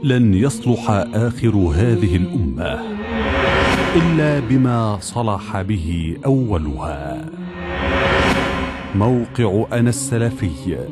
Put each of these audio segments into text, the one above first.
لن يصلح آخر هذه الأمة إلا بما صلح به أولها موقع أنا السلفي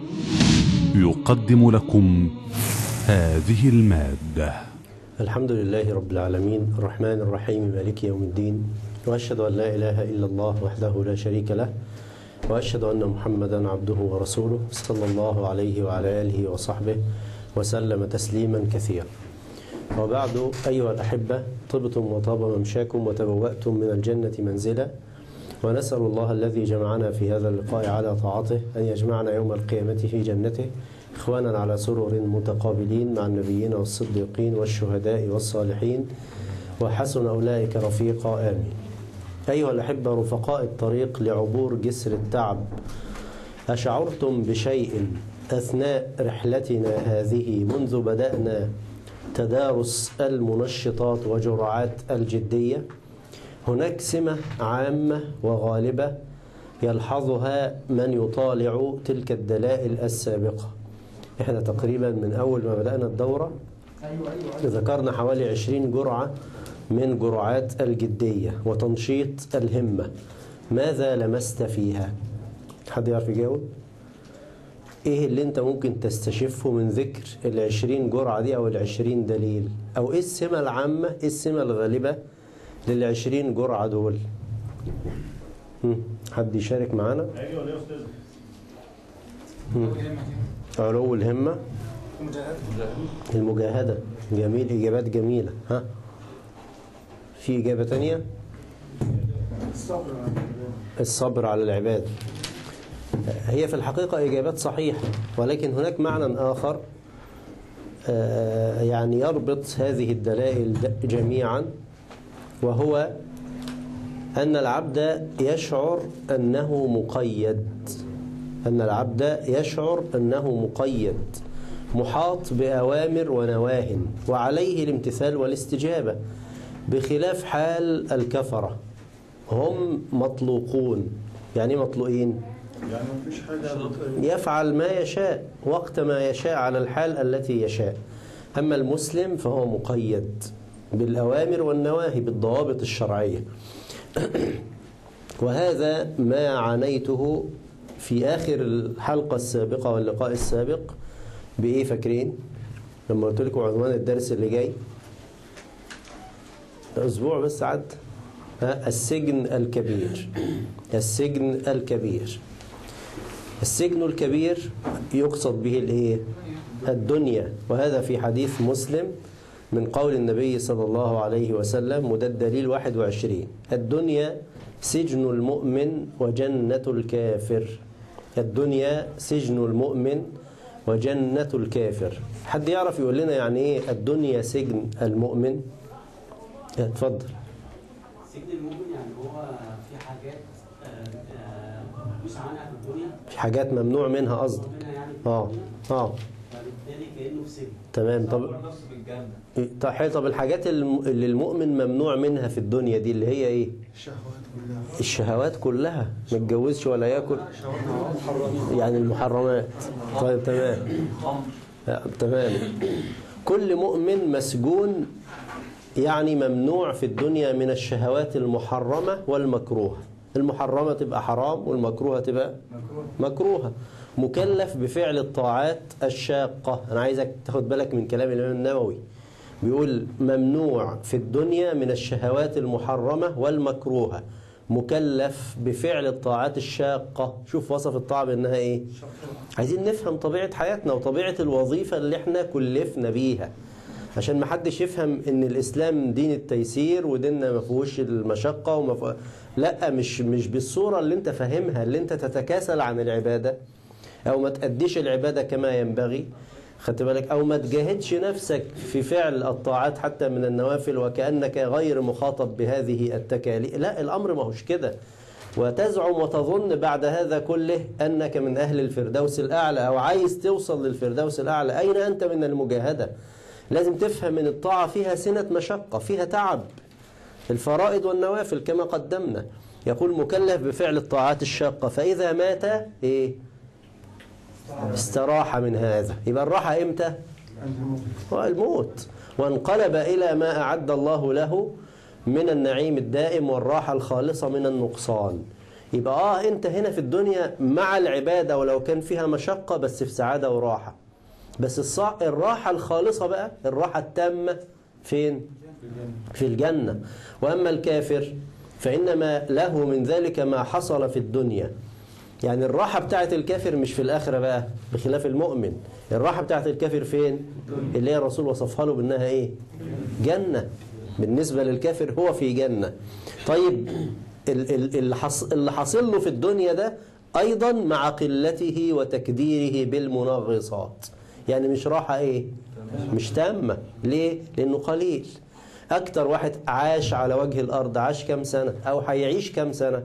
يقدم لكم هذه المادة الحمد لله رب العالمين الرحمن الرحيم مالك يوم الدين وأشهد أن لا إله إلا الله وحده لا شريك له وأشهد أن محمدا عبده ورسوله صلى الله عليه وعلى آله وصحبه وسلم تسليما كثيرا وبعد أيها الأحبة طبتم وطاب ممشاكم وتبوأتم من الجنة منزلا ونسأل الله الذي جمعنا في هذا اللقاء على طاعته أن يجمعنا يوم القيامة في جنته إخوانا على سرر متقابلين مع النبيين والصديقين والشهداء والصالحين وحسن أولئك رفيقا آمين أيها الأحبة رفقاء الطريق لعبور جسر التعب أشعرتم بشيء أثناء رحلتنا هذه منذ بدأنا تدارس المنشطات وجرعات الجدية هناك سمة عامة وغالبة يلحظها من يطالع تلك الدلائل السابقة احنا تقريبا من أول ما بدأنا الدورة ذكرنا حوالي 20 جرعة من جرعات الجدية وتنشيط الهمة ماذا لمست فيها حد يعرف يجاوب ايه اللي انت ممكن تستشفه من ذكر العشرين جرعة دي او العشرين دليل او ايه السمة العامة ايه السمة الغالبة للعشرين جرعة دول هم، حد يشارك معانا ايوه يا استاذ هم، علو الهمة المجاهدة جميل إجابات جميلة ها في إجابة تانية الصبر على العباد هي في الحقيقة إجابات صحيحة ولكن هناك معنى آخر آه، يعني يربط هذه الدلائل د- جميعا وهو أن العبد يشعر أنه مقيد أن العبد يشعر أنه مقيد محاط بأوامر ونواه وعليه الامتثال والاستجابة بخلاف حال الكفرة هم مطلوقون يعني إيه مطلوقين يعني مفيش حاجه يفعل ما يشاء وقت ما يشاء على الحال التي يشاء أما المسلم فهو مقيد بالأوامر والنواهي بالضوابط الشرعية وهذا ما عانيته في آخر الحلقة السابقة واللقاء السابق بإيه فاكرين؟ لما قلت لكم عنوان الدرس اللي جاي أسبوع بس عد ها، السجن الكبير السجن الكبير السجن الكبير يقصد به الايه الدنيا وهذا في حديث مسلم من قول النبي صلى الله عليه وسلم وده الدليل 21 الدنيا سجن المؤمن وجنة الكافر الدنيا سجن المؤمن وجنة الكافر حد يعرف يقول لنا يعني ايه الدنيا سجن المؤمن اتفضل سجن المؤمن يعني هو في حاجات آه، آه، مش عنها في الدنيا في حاجات ممنوع منها قصدك منها يعني في اه الدنيا اه فبالتالي كأنه في سجن تمام طب نفسه بالجنة طب حلو، طب الحاجات الم- اللي المؤمن ممنوع منها في الدنيا دي اللي هي ايه الشهوات كلها الشهوات كلها ما يتجوزش ولا ياكل يعني المحرمات طيب تمام لا، تمام كل مؤمن مسجون يعني ممنوع في الدنيا من الشهوات المحرمة والمكروهة المحرمة تبقى حرام والمكروهة تبقى مكروهة مكلف بفعل الطاعات الشاقة أنا عايزك تاخد بالك من كلام الإمام النووي بيقول ممنوع في الدنيا من الشهوات المحرمة والمكروهة مكلف بفعل الطاعات الشاقة شوف وصف الطاعة بأنها إيه عايزين نفهم طبيعة حياتنا وطبيعة الوظيفة اللي احنا كلفنا بيها عشان ما حدش يفهم ان الاسلام دين التيسير وديننا ما فيهوش المشقه وما فيه لا مش مش بالصوره اللي انت فاهمها اللي انت تتكاسل عن العباده او ما تأديش العباده كما ينبغي خدت بالك او ما تجاهدش نفسك في فعل الطاعات حتى من النوافل وكانك غير مخاطب بهذه التكاليف لا الامر ما هوش كده وتزعم وتظن بعد هذا كله انك من اهل الفردوس الاعلى او عايز توصل للفردوس الاعلى اين انت من المجاهده لازم تفهم ان الطاعه فيها سنه مشقه فيها تعب الفرائض والنوافل كما قدمنا يقول مكلف بفعل الطاعات الشاقه فاذا مات ايه استراح من هذا يبقى الراحة امتى عند الموت هو الموت وانقلب إلى ما أعد الله له من النعيم الدائم والراحة الخالصة من النقصان يبقى آه أنت هنا في الدنيا مع العبادة ولو كان فيها مشقة بس في سعادة وراحة بس الصع... الراحة الخالصة بقى الراحة التامة فين؟ في الجنة وأما الكافر فإنما له من ذلك ما حصل في الدنيا يعني الراحة بتاعت الكافر مش في الآخرة بقى بخلاف المؤمن الراحة بتاعت الكافر فين اللي هي الرسول وصفها له بأنها إيه جنة بالنسبة للكافر هو في جنة طيب ال- ال- اللي حص- اللي حاصل له في الدنيا ده أيضا مع قلته وتكديره بالمنغصات يعني مش راحة إيه مش تامة ليه لأنه قليل أكتر واحد عاش على وجه الأرض عاش كم سنة أو هيعيش كم سنة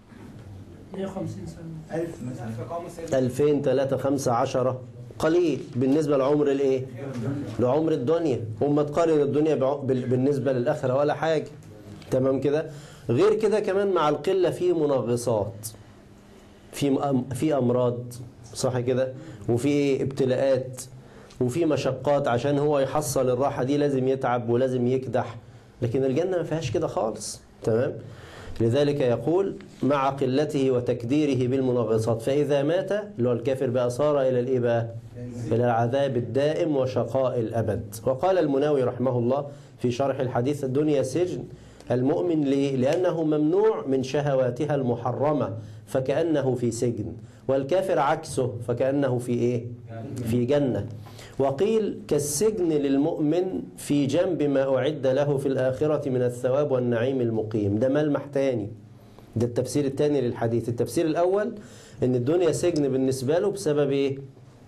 150 سنة ألف مثلا 2000 3 5 10 قليل بالنسبة لعمر الايه لعمر الدنيا وما تقارن الدنيا بع- بال- بالنسبة للآخرة ولا حاجة تمام كده غير كده كمان مع القلة في منغصات في م- في أمراض صح كده وفي ابتلاءات وفي مشقات عشان هو يحصل الراحة دي لازم يتعب ولازم يكدح لكن الجنة ما فيهاش كده خالص تمام لذلك يقول مع قلته وتكديره بالمنغصات فإذا مات اللي هو الكافر بقى صار إلى الإيه بقى إلى العذاب الدائم وشقاء الأبد وقال المناوي رحمه الله في شرح الحديث الدنيا سجن المؤمن ليه؟ لأنه ممنوع من شهواتها المحرمة فكأنه في سجن والكافر عكسه فكأنه في إيه؟ في جنة وقيل كالسجن للمؤمن في جنب ما أعد له في الآخرة من الثواب والنعيم المقيم ده ملمح تاني ده التفسير الثاني للحديث التفسير الأول إن الدنيا سجن بالنسبة له بسبب إيه؟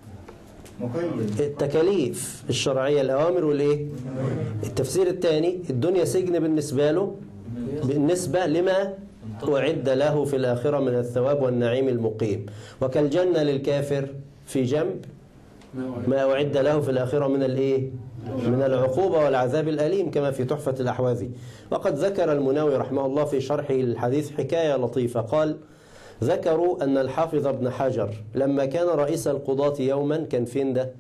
مقيد التكاليف الشرعية الأوامر والإيه؟ التفسير الثاني الدنيا سجن بالنسبة له بالنسبة لما أعد له في الآخرة من الثواب والنعيم المقيم وكالجنة للكافر في جنب ما أعد له في الآخرة من الإيه؟ من العقوبة والعذاب الأليم كما في تحفة الأحواذي وقد ذكر المناوي رحمه الله في شرحه للحديث حكاية لطيفة قال ذكروا أن الحافظ ابن حجر لما كان رئيس القضاة يوما كان فين ده؟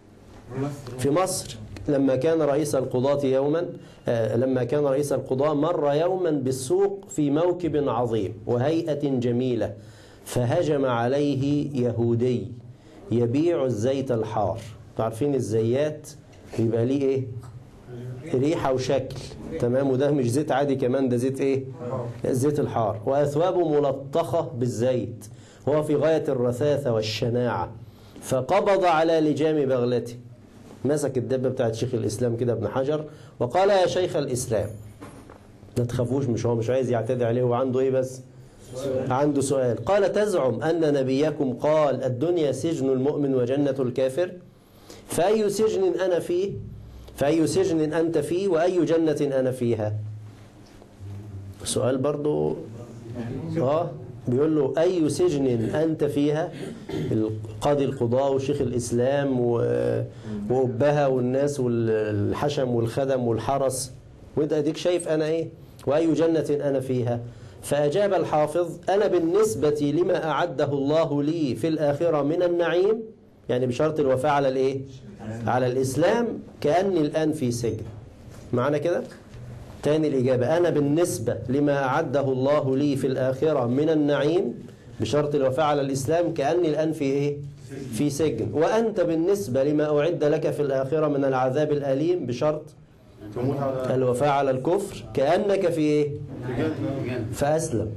في مصر لما كان رئيس القضاة يوما آه، لما كان رئيس القضاة مر يوما بالسوق في موكب عظيم وهيئة جميلة فهجم عليه يهودي يبيع الزيت الحار تعرفين الزيات يبقى ليه ايه ريحة وشكل تمام وده مش زيت عادي كمان ده زيت ايه الزيت الحار وأثوابه ملطخة بالزيت هو في غاية الرثاثة والشناعة فقبض على لجام بغلته مسك الدبة بتاعت شيخ الإسلام كده ابن حجر وقال يا شيخ الإسلام ما تخافوش مش هو مش عايز يعتدي عليه هو عنده ايه بس عنده سؤال قال تزعم أن نبيكم قال الدنيا سجن المؤمن وجنة الكافر فأي سجن أنا فيه فأي سجن أنت فيه وأي جنة أنا فيها سؤال برضو آه بيقول له أي سجن أنت فيها القاضي القضاء وشيخ الإسلام و- وأبها والناس والحشم والخدم والحرس وانت أديك شايف أنا إيه وأي جنة أنا فيها فأجاب الحافظ أنا بالنسبة لما أعده الله لي في الآخرة من النعيم يعني بشرط الوفاء على الإيه على الإسلام كأني الآن في سجن معنا كده تاني الإجابة أنا بالنسبة لما أعده الله لي في الآخرة من النعيم بشرط الوفاء على الإسلام كأني الآن في إيه؟ في سجن وأنت بالنسبة لما أعد لك في الآخرة من العذاب الأليم بشرط تموت على الوفاء على الكفر كأنك في إيه؟ فأسلم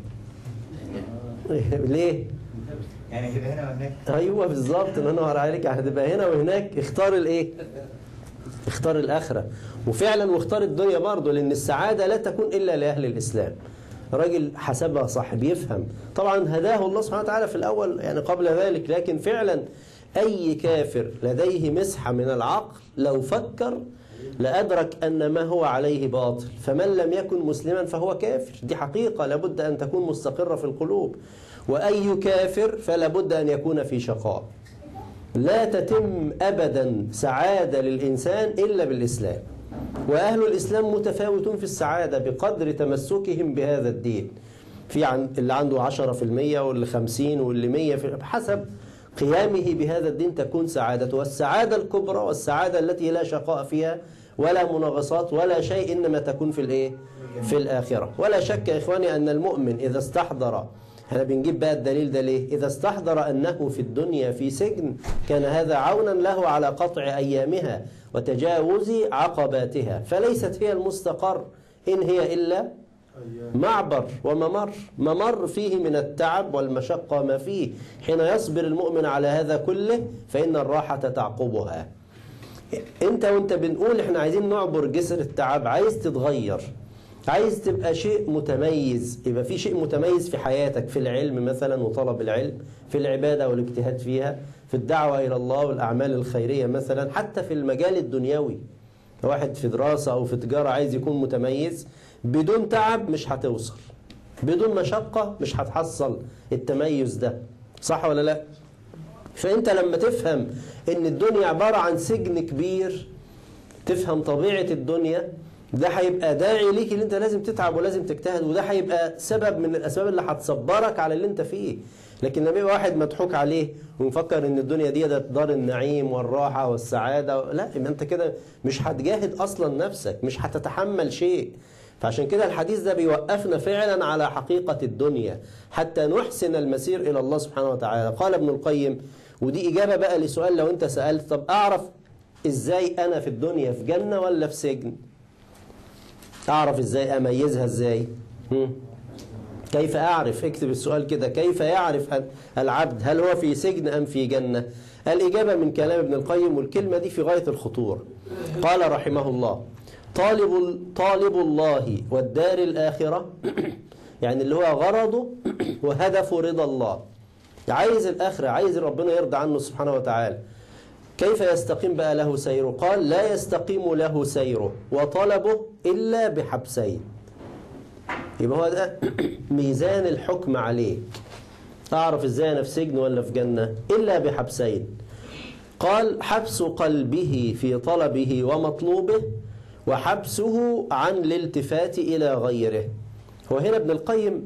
ليه؟ يعني تبقى هنا وهناك ايوه بالظبط الله ينور عليك هتبقى هنا وهناك اختار الايه اختار الاخره وفعلا واختار الدنيا برضه لان السعاده لا تكون الا لاهل الاسلام راجل حسبها صح بيفهم طبعا هداه الله سبحانه وتعالى في الاول يعني قبل ذلك لكن فعلا اي كافر لديه مسحه من العقل لو فكر لأدرك أن ما هو عليه باطل فمن لم يكن مسلما فهو كافر دي حقيقة لابد أن تكون مستقرة في القلوب وأي كافر فلا بد أن يكون في شقاء لا تتم أبدا سعادة للإنسان إلا بالإسلام وأهل الإسلام متفاوتون في السعادة بقدر تمسكهم بهذا الدين في عن اللي عنده 10% واللي 50 واللي 100 في حسب قيامه بهذا الدين تكون سعادته والسعادة الكبرى والسعادة التي لا شقاء فيها ولا مناغصات ولا شيء إنما تكون في الإيه؟ في الآخرة ولا شك يا إخواني أن المؤمن إذا استحضر احنا بنجيب بقى الدليل ده ليه إذا استحضر أنه في الدنيا في سجن كان هذا عونا له على قطع أيامها وتجاوز عقباتها فليست هي المستقر إن هي إلا معبر وممر ممر فيه من التعب والمشقة ما فيه حين يصبر المؤمن على هذا كله فإن الراحة تعقبها انت وانت بنقول احنا عايزين نعبر جسر التعب عايز تتغير عايز تبقى شيء متميز يبقى في شيء متميز في حياتك في العلم مثلا وطلب العلم في العبادة والاجتهاد فيها في الدعوة إلى الله والأعمال الخيرية مثلا حتى في المجال الدنيوي واحد في دراسة أو في تجارة عايز يكون متميز بدون تعب مش هتوصل بدون مشقة مش هتحصل التميز ده صح ولا لا فأنت لما تفهم ان الدنيا عبارة عن سجن كبير تفهم طبيعة الدنيا ده هيبقى داعي ليك اللي انت لازم تتعب ولازم تجتهد وده هيبقى سبب من الاسباب اللي هتصبرك على اللي انت فيه لكن لما يبقى واحد مضحوك عليه ومفكر ان الدنيا دي ده دار النعيم والراحة والسعادة لا يبقى انت كده مش هتجاهد اصلا نفسك مش هتتحمل شيء فعشان كده الحديث ده بيوقفنا فعلا على حقيقة الدنيا حتى نحسن المسير إلى الله سبحانه وتعالى قال ابن القيم ودي إجابة بقى لسؤال لو أنت سألت طب أعرف إزاي أنا في الدنيا في جنة ولا في سجن أعرف إزاي أميزها إزاي هم؟ كيف أعرف اكتب السؤال كده كيف يعرف العبد هل هو في سجن أم في جنة الإجابة من كلام ابن القيم والكلمة دي في غاية الخطورة قال رحمه الله طالب طالب الله والدار الآخرة يعني اللي هو غرضه وهدفه رضا الله عايز الآخرة عايز ربنا يرضى عنه سبحانه وتعالى كيف يستقيم بقى له سيره قال لا يستقيم له سيره وطلبه إلا بحبسين يبقى هو ده ميزان الحكم عليك أعرف إزاي أنا في سجن ولا في جنة إلا بحبسين قال حبس قلبه في طلبه ومطلوبه وحبسه عن الالتفات إلى غيره هو هنا ابن القيم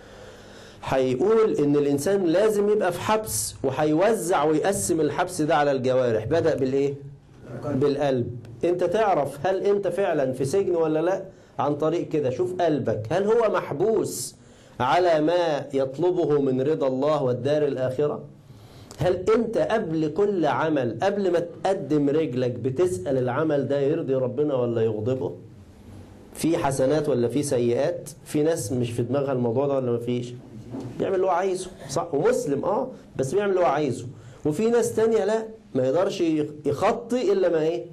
هيقول ان الانسان لازم يبقى في حبس وهيوزع ويقسم الحبس ده على الجوارح بدأ بالايه بالقلب انت تعرف هل انت فعلا في سجن ولا لا عن طريق كده شوف قلبك هل هو محبوس على ما يطلبه من رضا الله والدار الآخرة هل انت قبل كل عمل قبل ما تقدم رجلك بتسأل العمل ده يرضي ربنا ولا يغضبه في حسنات ولا في سيئات في ناس مش في دماغها الموضوع ده ولا ما فيش بيعمل اللي هو عايزه صح ومسلم اه بس بيعمل اللي هو عايزه وفي ناس تانية لا ما يقدرش يخطي الا ما ايه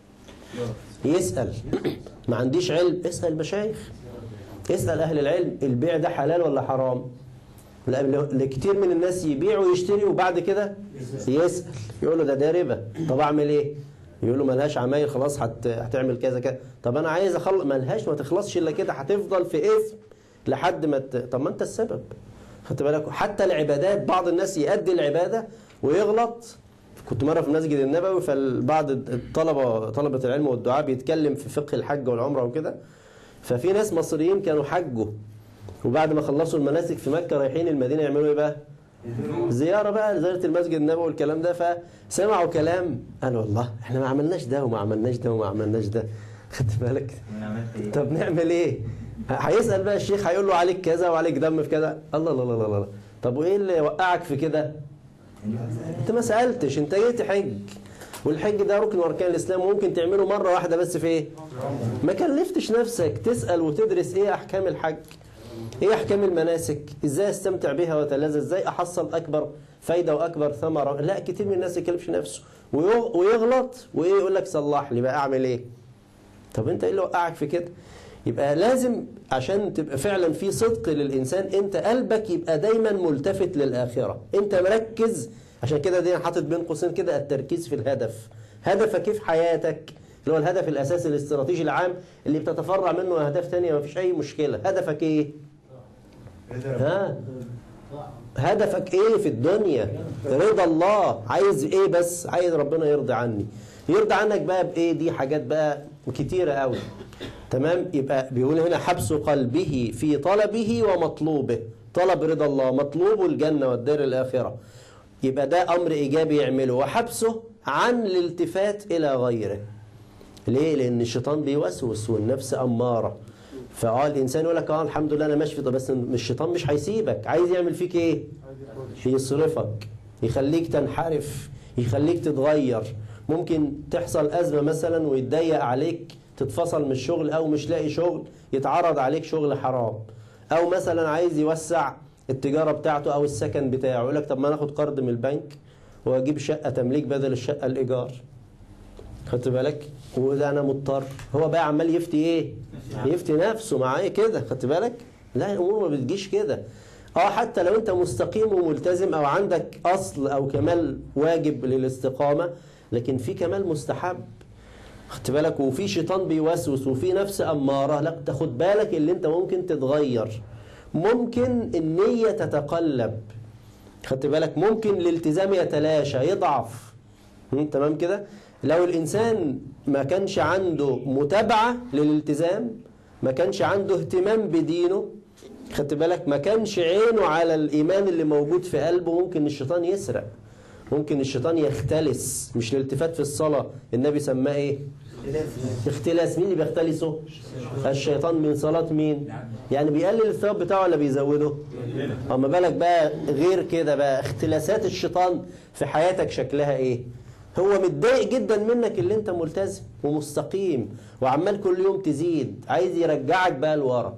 يسأل ما عنديش علم اسأل المشايخ اسأل اهل العلم البيع ده حلال ولا حرام لا كتير من الناس يبيع ويشتري وبعد كده يسأل يقول له ده ده ربا طب اعمل ايه يقول له ملهاش عمايل خلاص هت... هتعمل كذا كذا طب انا عايز اخلص ملهاش ما تخلصش الا كده هتفضل في اثم لحد ما ت... طب ما انت السبب خدت بالك حتى العبادات بعض الناس يأدي العبادة ويغلط كنت مرة في المسجد النبوي فبعض الطلبة طلبة العلم والدعاء بيتكلم في فقه الحج والعمرة وكده ففي ناس مصريين كانوا حجوا وبعد ما خلصوا المناسك في مكة رايحين المدينة يعملوا ايه بقى زيارة بقى زيارة المسجد النبوي والكلام ده فسمعوا كلام قالوا والله احنا ما عملناش ده وما عملناش ده وما عملناش ده خدت بالك طب نعمل ايه هيسأل بقى الشيخ هيقول له عليك كذا وعليك دم في كذا الله الله الله الله طب وايه اللي وقعك في كده انت ما سألتش انت جيت حج والحج ده ركن من اركان الاسلام وممكن تعمله مره واحده بس في ايه ما كلفتش نفسك تسأل وتدرس ايه احكام الحج ايه احكام المناسك ازاي استمتع بها واتلذذ ازاي احصل اكبر فايده واكبر ثمره لا كتير من الناس يكلفش نفسه ويغلط وايه يقول لك صلح لي بقى اعمل ايه طب انت ايه اللي وقعك في كده يبقى لازم عشان تبقى فعلا في صدق للإنسان انت قلبك يبقى دايما ملتفت للآخرة انت مركز عشان كده دي حاطط بين قوسين كده التركيز في الهدف هدفك في حياتك اللي هو الهدف الأساسي الاستراتيجي العام اللي بتتفرع منه أهداف تانية ما فيش أي مشكلة هدفك ايه ها هدفك ايه في الدنيا رضا الله عايز ايه بس عايز ربنا يرضي عني يرضى عنك بقى بايه دي حاجات بقى كتيرة قوي تمام يبقى بيقول هنا حبس قلبه في طلبه ومطلوبه طلب رضا الله مطلوب الجنة والدار الآخرة يبقى ده أمر إيجابي يعمله وحبسه عن الالتفات إلى غيره ليه؟ لأن الشيطان بيوسوس والنفس أمارة فاه الإنسان يقول لك اه الحمد لله أنا ماشي في طب بس الشيطان مش هيسيبك عايز يعمل فيك إيه؟ يصرفك يخليك تنحرف يخليك تتغير ممكن تحصل أزمة مثلا ويتضيق عليك تتفصل من الشغل أو مش لاقي شغل يتعرض عليك شغل حرام أو مثلا عايز يوسع التجارة بتاعته أو السكن بتاعه يقول لك طب ما ناخد قرض من البنك وأجيب شقة تمليك بدل الشقة الإيجار خدت بالك وده أنا مضطر هو بقى عمال يفتي إيه يفتي نفسه معايا كده خدت بالك لا الأمور ما بتجيش كده اه حتى لو انت مستقيم وملتزم او عندك اصل او كمال واجب للاستقامة لكن في كمال مستحب خدت بالك وفي شيطان بيوسوس وفي نفس امارة لا تاخد بالك اللي انت ممكن تتغير ممكن النية تتقلب خدت بالك ممكن الالتزام يتلاشى يضعف م? تمام كده لو الانسان ما كانش عنده متابعة للالتزام ما كانش عنده اهتمام بدينه خدت بالك ما كانش عينه على الإيمان اللي موجود في قلبه ممكن الشيطان يسرق ممكن الشيطان يختلس مش الالتفات في الصلاة النبي سماه ايه اختلاس مين اللي بيختلسه الشيطان من صلاة مين يعني بيقلل الثواب بتاعه ولا بيزوده اما بالك بقى غير كده بقى اختلاسات الشيطان في حياتك شكلها ايه هو متضايق جدا منك اللي انت ملتزم ومستقيم وعمال كل يوم تزيد عايز يرجعك بقى لورا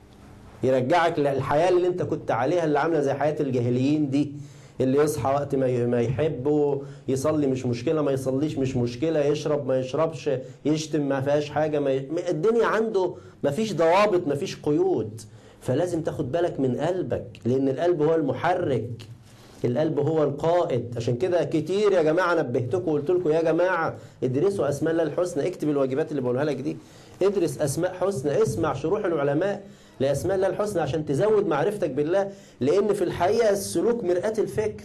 يرجعك للحياة اللي انت كنت عليها اللي عاملة زي حياة الجاهليين دي اللي يصحى وقت ما ما يحب يصلي مش مشكلة ما يصليش مش مشكلة يشرب ما يشربش يشتم ما فيهاش حاجة ما ي... الدنيا عنده ما فيش ضوابط ما فيش قيود فلازم تاخد بالك من قلبك لأن القلب هو المحرك القلب هو القائد عشان كده كتير يا جماعة نبهتكم وقلت لكم يا جماعة ادرسوا أسماء الله الحسنى اكتب الواجبات اللي بقولها لك دي ادرس أسماء حسنى اسمع شروح العلماء لأسماء الله الحسنى عشان تزود معرفتك بالله لأن في الحقيقة السلوك مرآة الفكر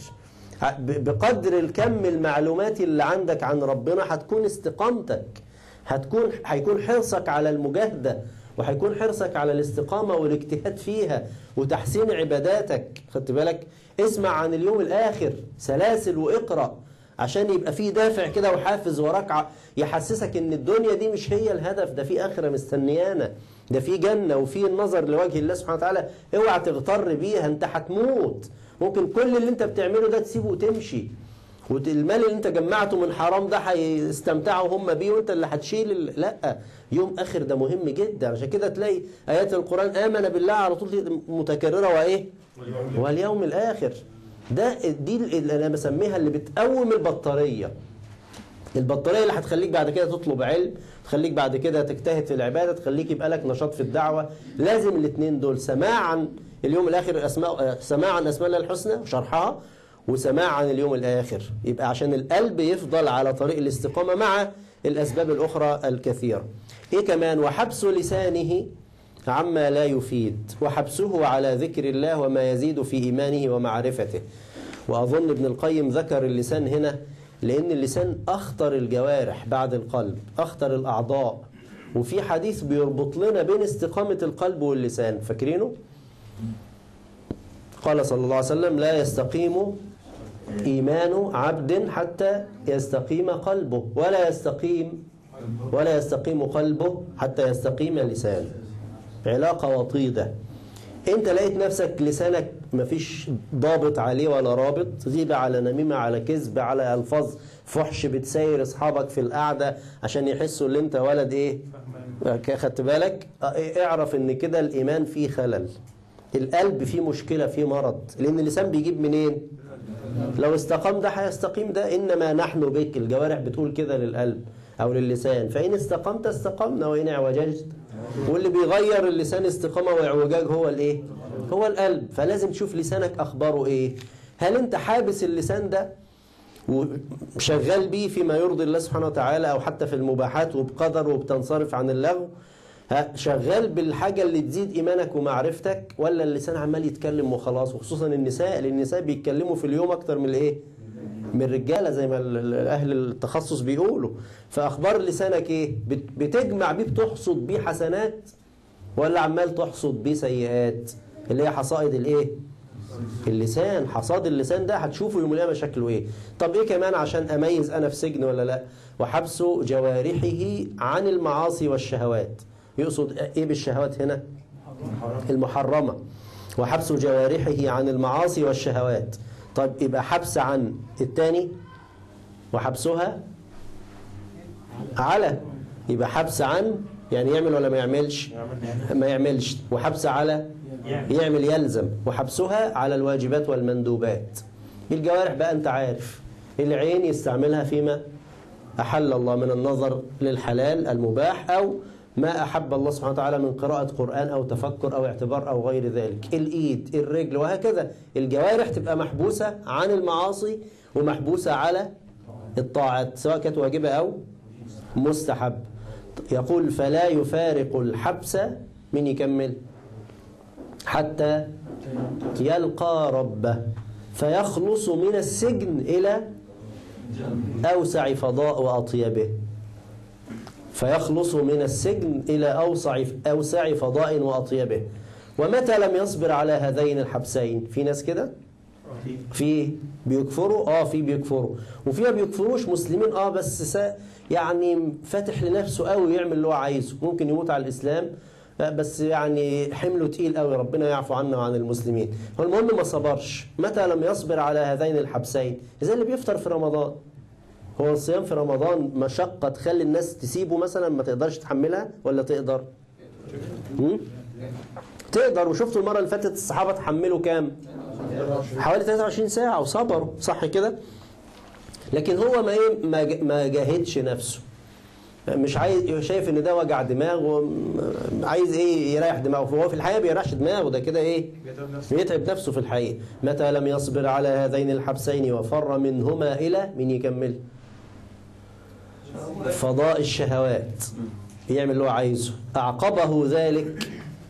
بقدر الكم المعلومات اللي عندك عن ربنا هتكون استقامتك هتكون هيكون حرصك على المجاهدة وهيكون حرصك على الاستقامة والاجتهاد فيها وتحسين عباداتك خدت بالك اسمع عن اليوم الآخر سلاسل واقرأ عشان يبقى في دافع كده وحافز وراك يحسسك ان الدنيا دي مش هي الهدف ده في آخرة مستنيانا ده في جنة وفي النظر لوجه الله سبحانه وتعالى اوعى تغتر بيها انت هتموت ممكن كل اللي انت بتعمله ده تسيبه وتمشي والمال اللي انت جمعته من حرام ده هيستمتعوا هم بيه وانت اللي هتشيل لا يوم اخر ده مهم جدا عشان كده تلاقي ايات القران امن بالله على طول متكرره وايه واليوم الاخر ده دي اللي انا بسميها اللي بتقوم البطاريه البطاريه اللي هتخليك بعد كده تطلب علم تخليك بعد كده تجتهد في العباده تخليك يبقى لك نشاط في الدعوه لازم الاثنين دول سماعا اليوم الاخر اسماء سماعا اسماء الله الحسنى وشرحها وسماع عن اليوم الآخر يبقى عشان القلب يفضل على طريق الاستقامة مع الأسباب الأخرى الكثيرة إيه كمان وحبس لسانه عما لا يفيد وحبسه على ذكر الله وما يزيد في إيمانه ومعرفته وأظن ابن القيم ذكر اللسان هنا لأن اللسان أخطر الجوارح بعد القلب أخطر الأعضاء وفي حديث بيربط لنا بين استقامة القلب واللسان فاكرينه؟ قال صلى الله عليه وسلم لا يستقيم إيمان عبد حتى يستقيم قلبه ولا يستقيم ولا يستقيم قلبه حتى يستقيم لسانه علاقة وطيدة انت لقيت نفسك لسانك مفيش ضابط عليه ولا رابط غيبة على نميمة على كذب على ألفاظ فحش بتسير أصحابك في القعدة عشان يحسوا ان انت ولد ايه خدت بالك اعرف ان كده الإيمان فيه خلل القلب فيه مشكلة فيه مرض لأن اللسان بيجيب منين لو استقام ده هيستقيم ده إنما نحن بك الجوارح بتقول كده للقلب أو للسان فإن استقمت استقمنا وإن اعوججت واللي بيغير اللسان استقامة واعوجاج هو الإيه هو القلب فلازم تشوف لسانك أخباره إيه هل أنت حابس اللسان ده وشغال بيه فيما يرضي الله سبحانه وتعالى أو حتى في المباحات وبقدر وبتنصرف عن اللغو شغال بالحاجة اللي تزيد إيمانك ومعرفتك ولا اللسان عمال يتكلم وخلاص وخصوصا النساء لأن النساء بيتكلموا في اليوم أكتر من الإيه من الرجالة زي ما أهل التخصص بيقولوا فأخبار لسانك إيه بتجمع بيه بتحصد بيه حسنات ولا عمال تحصد بيه سيئات اللي هي حصائد الإيه اللسان حصاد اللسان ده هتشوفه يوم القيامه شكله ايه طب ايه كمان عشان اميز انا في سجن ولا لا وحبس جوارحه عن المعاصي والشهوات يقصد ايه بالشهوات هنا المحرمه وحبس جوارحه عن المعاصي والشهوات طيب يبقى حبس عن التاني وحبسها على يبقى حبس عن يعني يعمل ولا ما يعملش ما يعملش وحبس على يعمل يلزم وحبسها على الواجبات والمندوبات الجوارح بقى انت عارف العين يستعملها فيما أحل الله من النظر للحلال المباح أو ما أحب الله سبحانه وتعالى من قراءة قرآن أو تفكر أو اعتبار أو غير ذلك الإيد الرجل وهكذا الجوارح تبقى محبوسة عن المعاصي ومحبوسة على الطاعات سواء كانت واجبة أو مستحب يقول فلا يفارق الحبس من يكمل حتى يلقى ربه فيخلص من السجن إلى أوسع فضاء وأطيبه فيخلص من السجن إلى أوسع أوسع فضاء وأطيبه ومتى لم يصبر على هذين الحبسين في ناس كده في بيكفروا اه في بيكفروا وفي ما بيكفروش مسلمين اه بس سا يعني فاتح لنفسه قوي يعمل اللي هو عايزه ممكن يموت على الاسلام بس يعني حمله تقيل قوي ربنا يعفو عنا وعن المسلمين هو المهم ما صبرش متى لم يصبر على هذين الحبسين زي اللي بيفطر في رمضان هو الصيام في رمضان مشقة تخلي الناس تسيبه مثلا ما تقدرش تحملها ولا تقدر مم؟ تقدر وشفتوا المرة اللي فاتت الصحابة تحملوا كام حوالي 23 ساعة وصبروا صح كده لكن هو ما ايه ما ما جاهدش نفسه مش عايز شايف ان ده وجع دماغ عايز ايه يريح دماغه فهو في الحقيقه بيريحش دماغه ده كده ايه بيتعب نفسه في الحقيقه متى لم يصبر على هذين الحبسين وفر منهما الى من يكمل فضاء الشهوات يعمل اللي هو عايزه اعقبه ذلك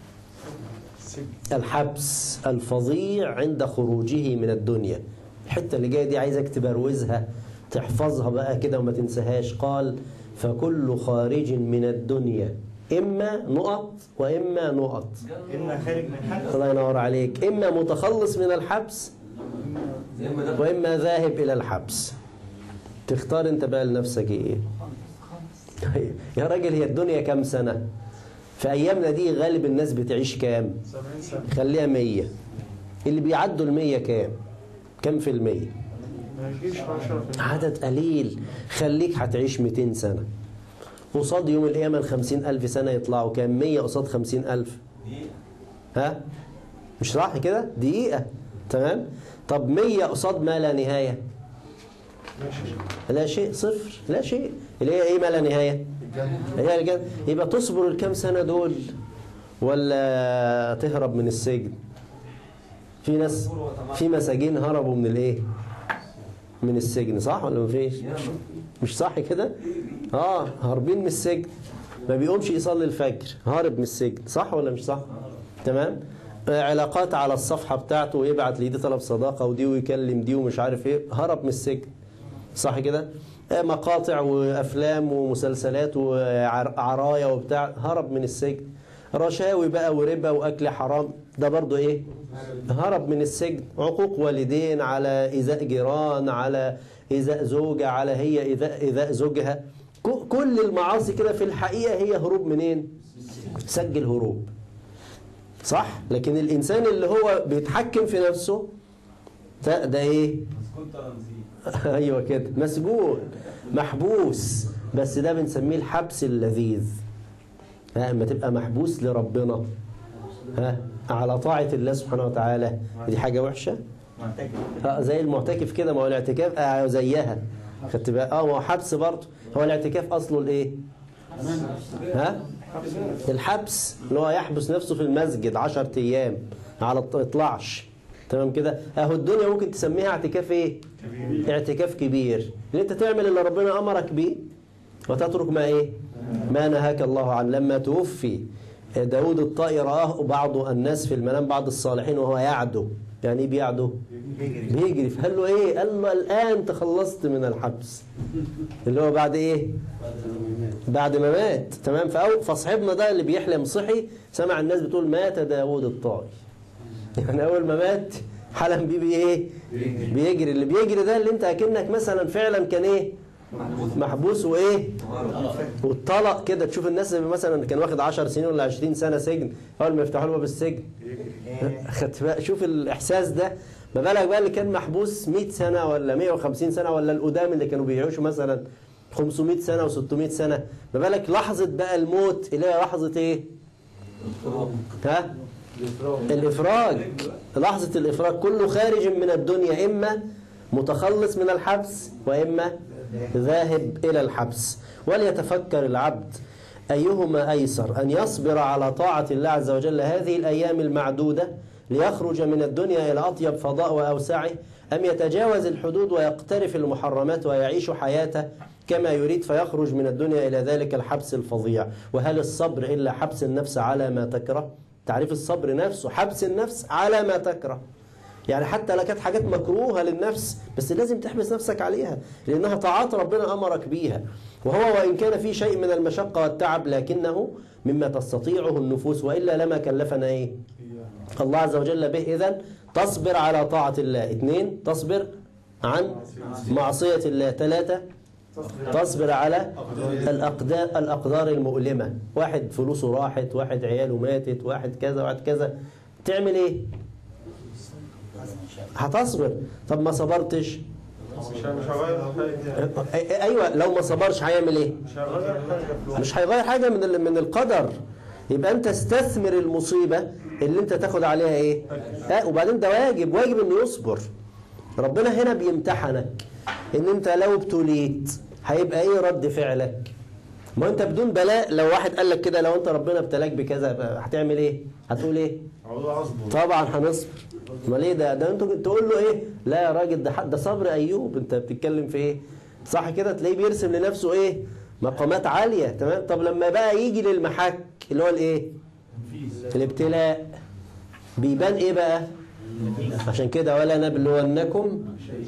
الحبس الفظيع عند خروجه من الدنيا الحته اللي جايه دي عايزك تبروزها تحفظها بقى كده وما تنساهاش قال فكل خارج من الدنيا إما نقط وإما نقط إما خارج من حبس الله ينور عليك إما متخلص من الحبس وإما ذاهب إلى الحبس تختار أنت بقى لنفسك إيه يا راجل هي الدنيا كام سنة في أيامنا دي غالب الناس بتعيش كام 70 سنة خليها مية اللي بيعدوا المية كام كام في المية ما يجيش 10% عدد قليل خليك هتعيش 200 سنة قصاد يوم القيامة الخمسين ألف سنة يطلعوا كام 100 قصاد خمسين ألف ها مش صح كده دقيقة تمام طب 100 قصاد ما لا نهاية لا شيء صفر لا شيء اللي هي ايه ما لا نهاية هي الجنة يبقى تصبر الكام سنة دول ولا تهرب من السجن في ناس في مساجين هربوا من الايه من السجن صح ولا مفيش مش صح كده اه هاربين من السجن ما بيقومش يصلي الفجر هارب من السجن صح ولا مش صح تمام آه، علاقات على الصفحة بتاعته ويبعت لي دي طلب صداقة ودي ويكلم دي ومش عارف ايه هرب من السجن صح كده آه، مقاطع وافلام ومسلسلات وعرايا وبتاع هرب من السجن رشاوي بقى وربا واكل حرام ده برضو ايه هرب من السجن عقوق والدين على ايذاء جيران على ايذاء زوجة على هي ايذاء ايذاء زوجها ك- كل المعاصي كده في الحقيقة هي هروب منين سجل هروب صح لكن الانسان اللي هو بيتحكم في نفسه ده, ده ايه ايوه كده مسجون محبوس بس ده بنسميه الحبس اللذيذ ها اما تبقى محبوس لربنا ها على طاعة الله سبحانه وتعالى دي حاجة وحشة معتكف اه زي المعتكف كده ما هو الاعتكاف آه زيها خدت بقى اه ما هو حبس برضه هو الاعتكاف اصله الايه ها الحبس اللي هو يحبس نفسه في المسجد 10 ايام على الط- يطلعش تمام كده اهو الدنيا ممكن تسميها اعتكاف ايه اعتكاف كبير ان انت تعمل اللي ربنا امرك بيه وتترك ما ايه ما نهاك الله عنه لما توفي داود الطائي رآه بعض الناس في المنام بعض الصالحين وهو يعدو يعني ايه بيعدو بيجري بيجري فقال له ايه قال له الان تخلصت من الحبس اللي هو بعد ايه بعد ما مات تمام فأو فصاحبنا ده اللي بيحلم صحي سمع الناس بتقول مات داود الطائي يعني اول ما مات حلم بيه بايه بيجري اللي بيجري ده اللي انت اكنك مثلا فعلا كان ايه محبوس وايه واتطلق كده تشوف الناس اللي مثلا كان واخد 10 سنين ولا 20 سنه سجن اول ما يفتحوا له باب السجن خدت بقى شوف الاحساس ده ما بالك بقى اللي كان محبوس 100 سنه ولا 150 سنه ولا القدام اللي كانوا بيعيشوا مثلا 500 سنه و600 سنه ما بالك لحظه بقى الموت اللي هي لحظه ايه ها الافراج لحظه الافراج كله خارج من الدنيا اما متخلص من الحبس واما ذاهب الى الحبس وليتفكر العبد ايهما ايسر ان يصبر على طاعه الله عز وجل هذه الايام المعدوده ليخرج من الدنيا الى اطيب فضاء واوسعه ام يتجاوز الحدود ويقترف المحرمات ويعيش حياته كما يريد فيخرج من الدنيا الى ذلك الحبس الفظيع وهل الصبر الا حبس النفس على ما تكره تعريف الصبر نفسه حبس النفس على ما تكره يعني حتى لو كانت حاجات مكروهة للنفس بس لازم تحبس نفسك عليها لأنها طاعات ربنا أمرك بيها وهو وإن كان في شيء من المشقة والتعب لكنه مما تستطيعه النفوس وإلا لما كلفنا إيه الله عز وجل به إذن تصبر على طاعة الله اثنين تصبر عن معصية الله ثلاثة تصبر على الأقدار, الأقدار المؤلمة واحد فلوسه راحت واحد عياله ماتت واحد كذا واحد كذا تعمل ايه هتصبر طب ما صبرتش مش مش هغير حاجه أي- ايوه لو ما صبرش هيعمل ايه مش هغير حاجه مش هيغير حاجه من ال- من القدر يبقى انت استثمر المصيبه اللي انت تاخد عليها ايه آه وبعدين ده واجب واجب انه يصبر ربنا هنا بيمتحنك ان انت لو ابتليت هيبقى ايه رد فعلك ما انت بدون بلاء لو واحد قال لك كده لو انت ربنا ابتلاك بكذا يبقى هتعمل ايه هتقول ايه عاوز اصبر طبعا هنصبر امال ايه ده ده انتوا تقول له ايه لا يا راجل ده حد ده صبر ايوب انت بتتكلم في ايه صح كده تلاقيه بيرسم لنفسه ايه مقامات عاليه تمام طب لما بقى يجي للمحك اللي هو الايه الابتلاء بيبان ايه بقى عشان كده ولا نبلونكم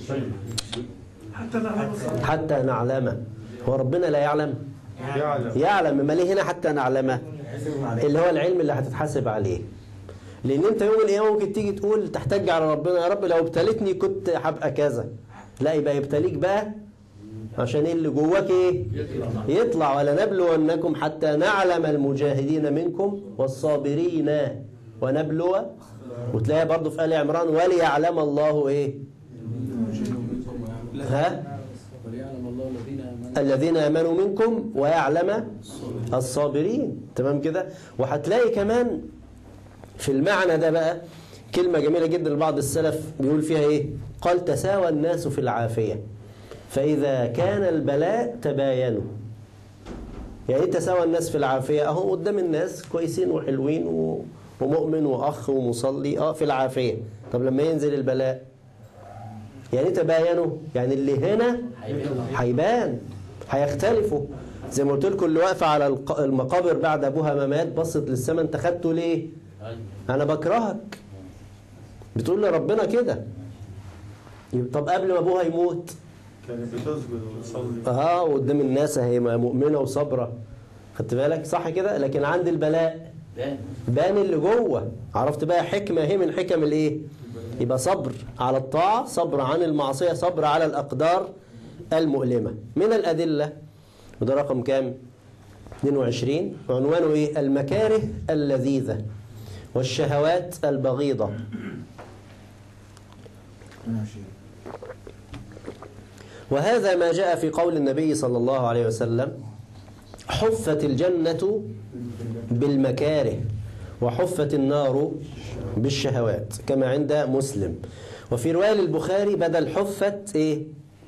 حتى نعلم الصبر حتى نعلم هو ربنا لا يعلم يعلم يعلم ما ليه هنا حتى نعلمه اللي هو العلم اللي هتتحاسب عليه لان انت يوم القيامه ممكن تيجي تقول تحتج على ربنا يا رب لو ابتليتني كنت هبقى كذا لا يبقى يبتليك بقى عشان ايه اللي جواك ايه يطلع ولنبلونكم حتى نعلم المجاهدين منكم والصابرين ونبلو وتلاقيها برضه في ال عمران وليعلم الله ايه ها وليعلم الله الذين امنوا الذين امنوا منكم ويعلم الصابرين تمام كده وهتلاقي كمان في المعنى ده بقى كلمة جميلة جدا لبعض السلف بيقول فيها ايه قال تساوى الناس في العافية فإذا كان البلاء تباينوا يعني ايه تساوى الناس في العافية اهو قدام الناس كويسين وحلوين و... ومؤمن وأخ ومصلي اه في العافية طب لما ينزل البلاء يعني ايه تباينوا يعني اللي هنا هيبان هيختلفوا زي ما قلت لكم اللي واقفه على الق- المقابر بعد ابوها ما مات بصت للسماء انت خدته ليه؟ انا بكرهك بتقول لربنا كده يبقى طب قبل ما ابوها يموت كانت بتسجد وتصلي اه قدام الناس هي مؤمنه وصابره خدت بالك صح كده لكن عند البلاء بان اللي جوه عرفت بقى حكمه هي من حكم الايه يبقى صبر على الطاعه صبر عن المعصيه صبر على الاقدار المؤلمه من الادله وده رقم كام 22 عنوانه ايه المكاره اللذيذه والشهوات البغيضه وهذا ما جاء في قول النبي صلى الله عليه وسلم حفت الجنة بالمكاره وحفت النار بالشهوات كما عند مسلم وفي رواية للبخاري بدل حفت ايه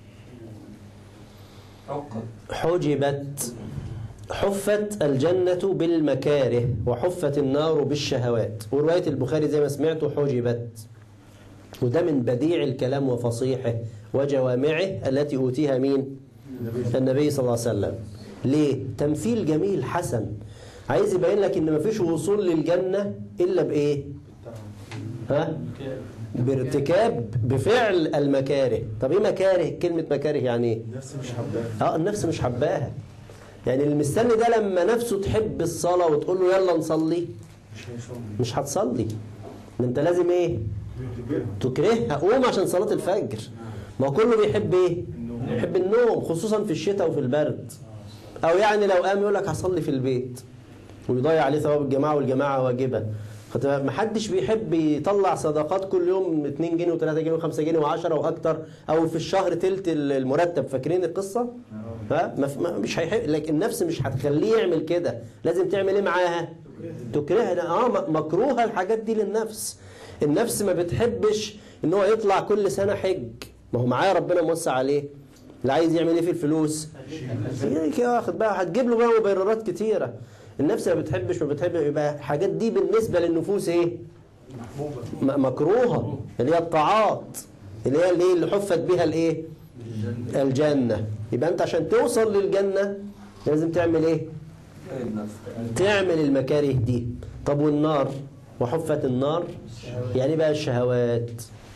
حجبت حفت الجنة بالمكاره وحفت النار بالشهوات ورواية البخاري زي ما سمعتوا حجبت وده من بديع الكلام وفصيحه وجوامعه التي أوتيها مين النبي صلى الله عليه وسلم ليه تمثيل جميل حسن عايز يبين لك ان مفيش وصول للجنة الا بايه ها بارتكاب بفعل المكاره طب ايه مكاره كلمة مكاره يعني ايه نفسي مش حباها اه النفس مش حباها يعني المستني ده لما نفسه تحب الصلاة وتقول له يلا نصلي مش هيصلي مش هتصلي ده انت لازم ايه تكرهها قوم عشان صلاة الفجر ما هو كله بيحب ايه بيحب النوم خصوصا في الشتاء وفي البرد او يعني لو قام يقول لك هصلي في البيت ويضيع عليه ثواب الجماعة والجماعة واجبة خدت بالك؟ محدش بيحب يطلع صدقات كل يوم 2 جنيه و3 جنيه و5 جنيه و10 واكتر او في الشهر تلت المرتب فاكرين القصة ها ما في- ما- مش هيحب لكن النفس مش هتخليه يعمل كده لازم تعمل ايه معاها تكرهها اه م- مكروهه الحاجات دي للنفس النفس ما بتحبش ان هو يطلع كل سنه حج ما هو معاه ربنا موسع عليه اللي عايز يعمل ايه في الفلوس يعني كده واخد بقى هتجيب له بقى مبررات كتيره النفس ما بتحبش ما بتحب يبقى الحاجات دي بالنسبه للنفوس ايه م- مكروهه اللي هي الطاعات اللي هي اللي, اللي حفت بها الايه الجنه يبقى انت عشان توصل للجنه لازم تعمل ايه تعمل المكاره دي طب والنار وحفت النار يعني بقى الشهوات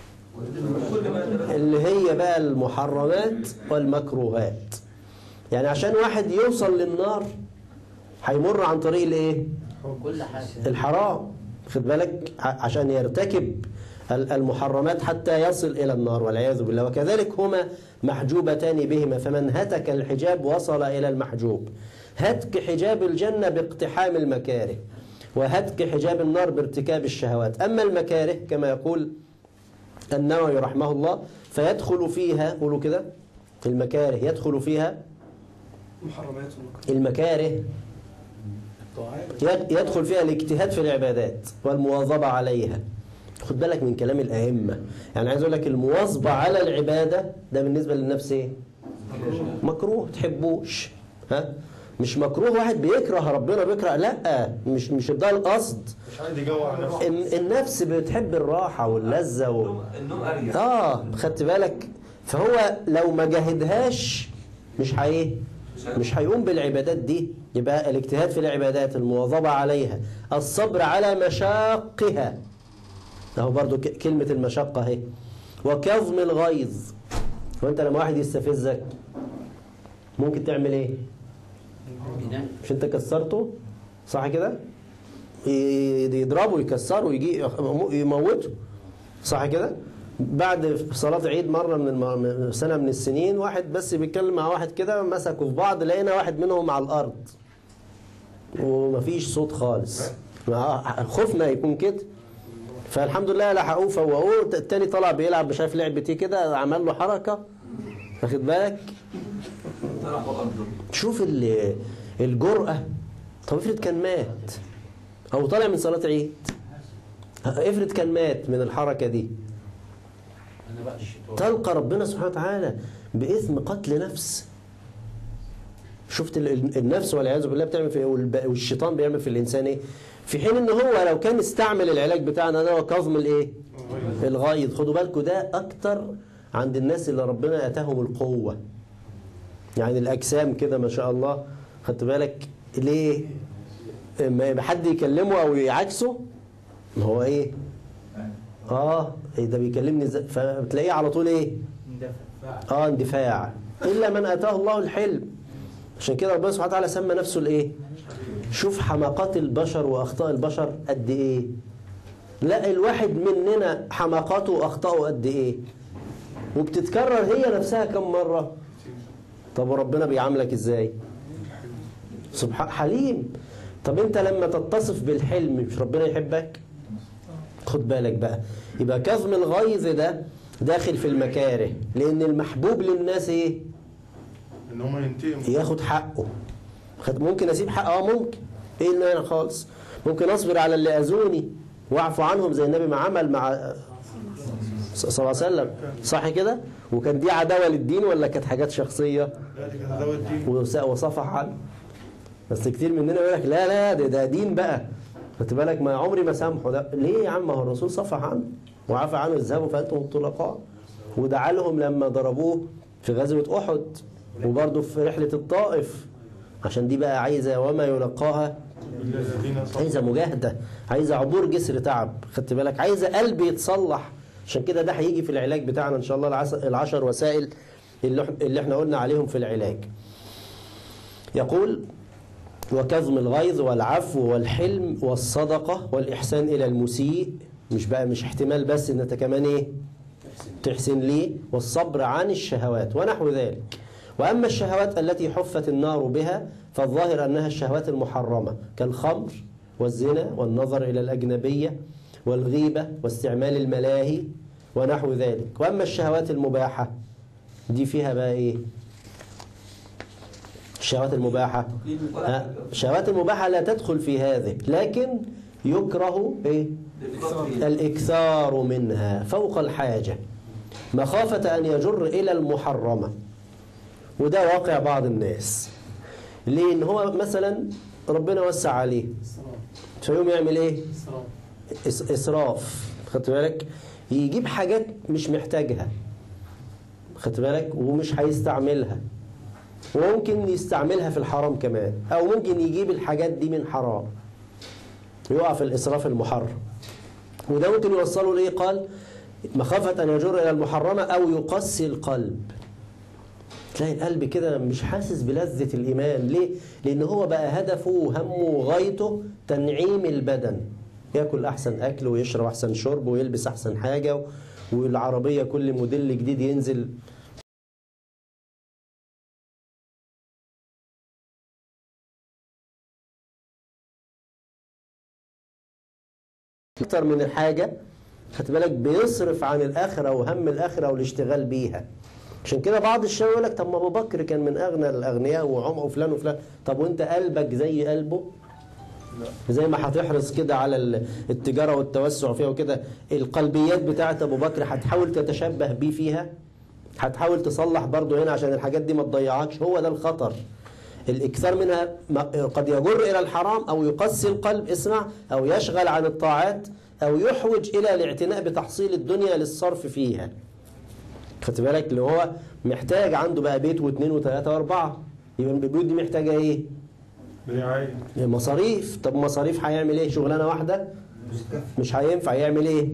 اللي هي بقى المحرمات والمكروهات يعني عشان واحد يوصل للنار هيمر عن طريق الايه كل حاجه الحرام خد بالك ع- عشان يرتكب ال- المحرمات حتى يصل إلى النار والعياذ بالله وكذلك هما محجوبتان بهما فمن هتك الحجاب وصل إلى المحجوب هتك حجاب الجنة باقتحام المكاره وهتك حجاب النار بارتكاب الشهوات أما المكاره كما يقول النووي رحمه الله فيدخل فيها قولوا كده المكاره يدخل فيها محرمات والمكروه المكاره يد- يدخل فيها الاجتهاد في العبادات والمواظبة عليها خد بالك من كلام الأئمة يعني عايز أقول لك المواظبة على العبادة ده بالنسبة للنفس إيه؟ مكروه تحبوش ها مش مكروه واحد بيكره ربنا بيكره لا مش مش ده القصد مش عايز يجوع نفسه ال- النفس بتحب الراحة واللذة و... النوم اريح اه خدت بالك فهو لو ما جاهدهاش مش هي مش هيقوم بالعبادات دي يبقى الاجتهاد في العبادات المواظبة عليها الصبر على مشاقها اهو برضو ك- كلمة المشقة اهي وكظم الغيظ وانت لما واحد يستفزك ممكن تعمل ايه مش انت كسرته صح كده ي- يضربه يكسره يجي يموته صح كده بعد صلاة عيد مرة من الم... من سنة من السنين واحد بس بيتكلم مع واحد كده مسكوا في بعض لقينا واحد منهم على الأرض ومفيش صوت خالص ما- خوفنا يكون كده فالحمد لله لحقوه فوقوه التاني طلع بيلعب مش عارف لعبة ايه كده عمل له حركة واخد بالك طلع فوق الارض شوف ال- الجرأة طب افرض كان مات أو طالع من صلاة عيد افرض كان مات من الحركة دي انا بقى الشيطان تلقى ربنا سبحانه وتعالى بإثم قتل نفس شفت ال- ال- النفس والعياذ بالله بتعمل في والب- والشيطان بيعمل في الإنسان إيه في حين إن هو لو كان استعمل العلاج بتاعنا ده هو كظم الإيه الغيظ خدوا بالكم ده أكتر عند الناس اللي ربنا أتاهم القوة يعني الأجسام كده ما شاء الله خدت بالك ليه ما يبقى حد يكلمه أو يعكسه ما هو إيه اه إيه ده بيكلمني ازاي فبتلاقيه على طول ايه اه اندفاع الا من اتاه الله الحلم عشان كده ربنا سبحانه وتعالى سمى نفسه الايه شوف حماقات البشر واخطاء البشر قد ايه لا الواحد مننا حماقاته واخطائه قد ايه وبتتكرر هي نفسها كم مره طب وربنا بيعاملك ازاي سبحان حليم طب انت لما تتصف بالحلم مش ربنا يحبك خد بالك بقى يبقى كظم الغيظ ده داخل في المكاره لان المحبوب للناس ايه ان هم ينتقموا ياخد حقه خد ممكن اسيب حقه اه ممكن ايه اللي انا خالص ممكن اصبر على اللي اذوني واعفو عنهم زي النبي ما عمل مع صلى الله عليه وسلم صح كده وكان دي عداوه للدين ولا كانت حاجات شخصيه لا دي كانت عداوه دي وس- وصفح عنه بس كتير مننا يقول لك لا لا ده, ده دين بقى خدت بالك ما عمري ما سامحه ده ليه يا عم هو الرسول صفح عنه وعفى عنه اذهبوا فانتم الطلقاء ودعا لهم لما ضربوه في غزوه احد وبرضه في رحله الطائف عشان دي بقى عايزه وما يلقاها الذين صبروا عايزه مجاهده عايزه عبور جسر تعب خدت بالك عايزه قلب يتصلح عشان كده ده هيجي في العلاج بتاعنا ان شاء الله العس- العشر وسائل اللي إح- اللي احنا قلنا عليهم في العلاج يقول وكظم الغيظ والعفو والحلم والصدقة والإحسان إلى المسيء مش بقى مش احتمال بس ان انت كمان ايه تحسن ليه والصبر عن الشهوات ونحو ذلك وأما الشهوات التي حفت النار بها فالظاهر أنها الشهوات المحرمة كالخمر والزنا والنظر إلى الأجنبية والغيبة واستعمال الملاهي ونحو ذلك وأما الشهوات المباحة دي فيها بقى إيه الشهوات المباحة ها، الشهوات المباحة لا تدخل في هذه لكن يكره إيه الإكثار منها فوق الحاجة مخافة أن يجر إلى المحرمة وده واقع بعض الناس ليه إن هو مثلا ربنا وسع عليه فيقوم يعمل إيه إس- إسراف خدت بالك يجيب حاجات مش محتاجها خدت بالك ومش هيستعملها وممكن يستعملها في الحرام كمان أو ممكن يجيب الحاجات دي من حرام يقع في الإسراف المحرم وده ممكن يوصله ليه قال مخافة أن يجر إلى المحرمة أو يقسي القلب تلاقي القلب كده مش حاسس بلذة الإيمان ليه؟ لأن هو بقى هدفه وهمه وغايته تنعيم البدن ياكل أحسن أكل ويشرب أحسن شرب ويلبس أحسن حاجة والعربية كل موديل جديد ينزل أكتر من الحاجة خدت بالك بيصرف عن الآخرة وهم الآخرة والاشتغال بيها عشان كده بعض الشباب يقول لك طب ما أبو بكر كان من أغنى الأغنياء وعمر وفلان وفلان طب وأنت قلبك زي قلبه زي ما هتحرص كده على ال- التجارة والتوسع فيها وكده القلبيات بتاعت أبو بكر هتحاول تتشبه بيه فيها هتحاول تصلح برضه هنا عشان الحاجات دي ما تضيعكش هو ده الخطر الإكثار منها ما- قد يجر إلى الحرام أو يقسي القلب اسمع أو يشغل عن الطاعات أو يحوج إلى الاعتناء بتحصيل الدنيا للصرف فيها خدت بالك اللي هو محتاج عنده بقى بيت واثنين وثلاثة وأربعة يبقى البيوت دي محتاجة إيه؟ برعاية مصاريف طب مصاريف هيعمل إيه؟ شغلانة واحدة؟ مش هينفع يعمل إيه؟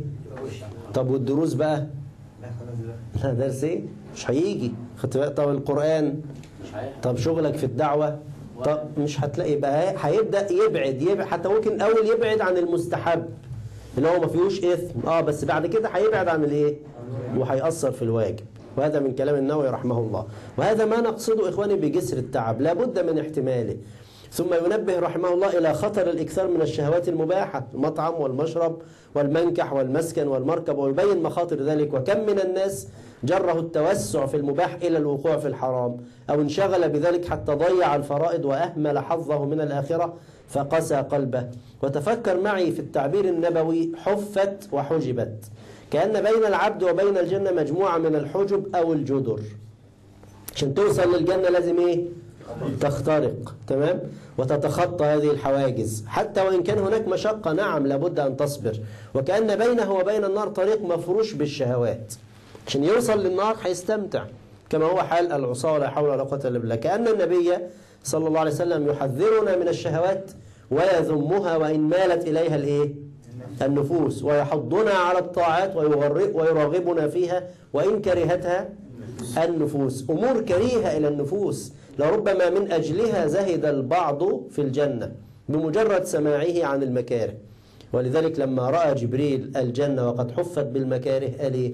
طب والدروس بقى؟ لا خلاص بقى لا درس إيه؟ مش هيجي خدت بالك طب القرآن مش هيحصل طب شغلك في الدعوة طب مش هتلاقي بقى هيبدأ يبعد يبعد حتى ممكن الأول يبعد عن المستحب اللي هو ما فيهوش إثم اه بس بعد كده هيبعد عن الإيه وهيأثر في الواجب وهذا من كلام النووي رحمه الله وهذا ما نقصده إخواني بجسر التعب لا بد من احتماله ثم ينبه رحمه الله إلى خطر الإكثار من الشهوات المباحة المطعم والمشرب والمنكح والمسكن والمركب ويبين مخاطر ذلك وكم من الناس جره التوسع في المباح إلى الوقوع في الحرام أو انشغل بذلك حتى ضيع الفرائض وأهمل حظه من الآخرة فقسى قلبه وتفكر معي في التعبير النبوي حفت وحجبت كأن بين العبد وبين الجنة مجموعة من الحجب أو الجدر عشان توصل للجنة لازم ايه تخترق تمام وتتخطى هذه الحواجز حتى وإن كان هناك مشقة نعم لابد أن تصبر وكأن بينه وبين النار طريق مفروش بالشهوات عشان يوصل للنار هيستمتع كما هو حال العصاة ولا حول ولا قوة إلا بالله كأن النبي صلى الله عليه وسلم يحذرنا من الشهوات ويذمها وإن مالت إليها الإيه النفوس ويحضنا على الطاعات ويغرق ويرغبنا فيها وإن كرهتها النفوس أمور كريهة إلى النفوس لربما من أجلها زهد البعض في الجنة بمجرد سماعه عن المكاره ولذلك لما رأى جبريل الجنة وقد حفت بالمكاره قال إيه؟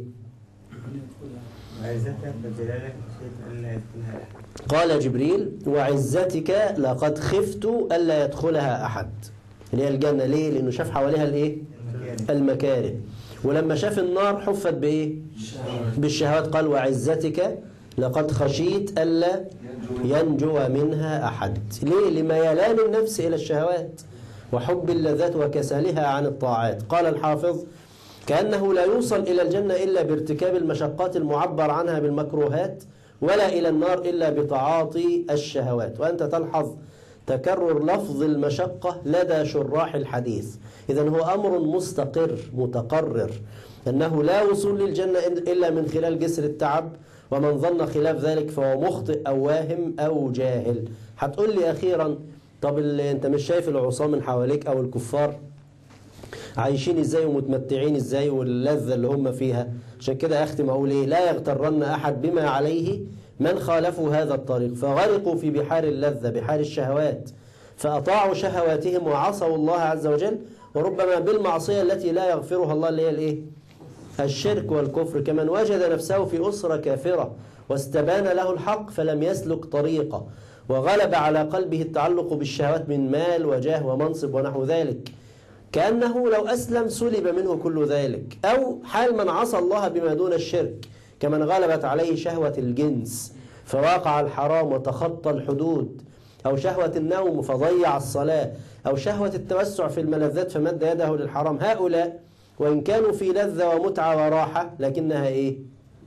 وعزتك وجلالك خشيت ألا يدخلها أحد قال جبريل وعزتك لقد خفت ألا يدخلها أحد اللي هي الجنة ليه؟ لأنه شاف حواليها الإيه؟ المكان المكاره ولما شاف النار حفت بإيه؟ بالشهوات قال وعزتك لقد خشيت ألا ينجو منها أحد ليه؟ لميلان النفس إلى الشهوات وحب اللذات وكسلها عن الطاعات قال الحافظ كأنه لا يوصل إلى الجنة إلا بارتكاب المشقات المعبر عنها بالمكروهات ولا إلى النار إلا بتعاطي الشهوات وأنت تلحظ تكرر لفظ المشقة لدى شراح الحديث إذا هو أمر مستقر متقرر أنه لا وصول للجنة إلا من خلال جسر التعب ومن ظن خلاف ذلك فهو مخطئ أو واهم أو جاهل هتقول لي أخيرا طب اللي أنت مش شايف العصاة من حواليك أو الكفار عايشين ازاي ومتمتعين ازاي واللذة اللي هم فيها عشان كده اختم اقول ايه لا يغترن احد بما عليه من خالفوا هذا الطريق فغرقوا في بحار اللذة بحار الشهوات فأطاعوا شهواتهم وعصوا الله عز وجل وربما بالمعصية التي لا يغفرها الله اللي هي الايه الشرك والكفر كمن وجد نفسه في أسرة كافرة واستبان له الحق فلم يسلك طريقه وغلب على قلبه التعلق بالشهوات من مال وجاه ومنصب ونحو ذلك كأنه لو أسلم سلب منه كل ذلك أو حال من عصى الله بما دون الشرك كمن غلبت عليه شهوة الجنس فواقع الحرام وتخطى الحدود أو شهوة النوم فضيع الصلاة أو شهوة التوسع في الملذات فمد يده للحرام هؤلاء وإن كانوا في لذة ومتعة وراحة لكنها إيه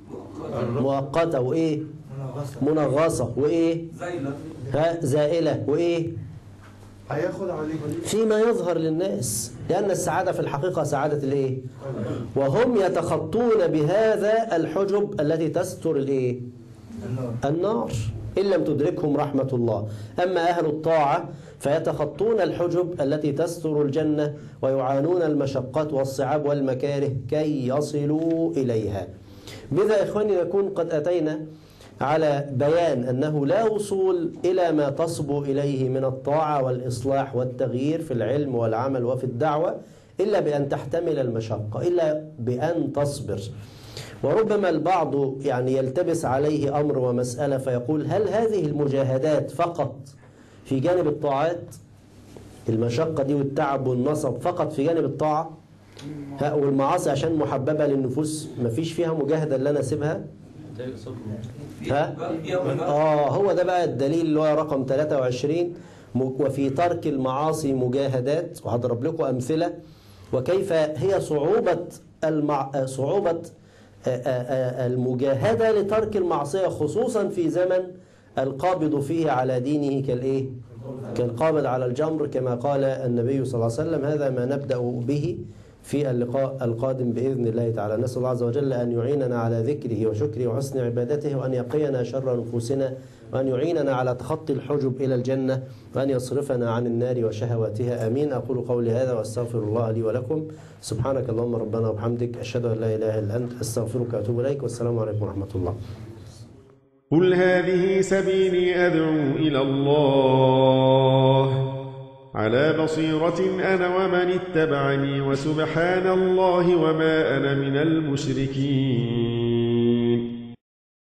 مؤقتة وإيه منغصة وإيه زينة ها زائلة وإيه هياخد عليه فيما يظهر للناس لأن السعادة في الحقيقة سعادة الإيه وهم يتخطون بهذا الحجب التي تستر الإيه النار النار إن لم تدركهم رحمة الله أما أهل الطاعة فيتخطون الحجب التي تستر الجنة ويعانون المشقات والصعاب والمكاره كي يصلوا إليها بذا إخواني نكون قد أتينا على بيان أنه لا وصول إلى ما تصبو إليه من الطاعة والإصلاح والتغيير في العلم والعمل وفي الدعوة إلا بأن تحتمل المشقة إلا بأن تصبر وربما البعض يعني يلتبس عليه أمر ومسألة فيقول هل هذه المجاهدات فقط في جانب الطاعات المشقة دي والتعب والنصب فقط في جانب الطاعة ها والمعاصي عشان محببة للنفوس مفيش فيها مجاهدة اللي أنا أسيبها ها آه هو ده بقى الدليل اللي هو رقم 23 م- وفي ترك المعاصي مجاهدات وهضرب لكم أمثلة وكيف هي صعوبة المع... آه، صعوبة آه، آه، آه، المجاهدة لترك المعصية خصوصا في زمن القابض فيه على دينه كالإيه؟ كالقابض على الجمر كما قال النبي صلى الله عليه وسلم هذا ما نبدأ به في اللقاء القادم بإذن الله تعالى نسأل الله عز وجل أن يعيننا على ذكره وشكره وحسن عبادته وأن يقينا شر نفوسنا وأن يعيننا على تخطي الحجب إلى الجنة وأن يصرفنا عن النار وشهواتها آمين أقول قولي هذا وأستغفر الله لي ولكم سبحانك اللهم ربنا وبحمدك أشهد أن لا إله إلا أنت أستغفرك وأتوب إليك والسلام عليكم ورحمة الله قل هذه سبيلي أدعو إلى الله على بصيرة أنا ومن اتبعني وسبحان الله وما أنا من المشركين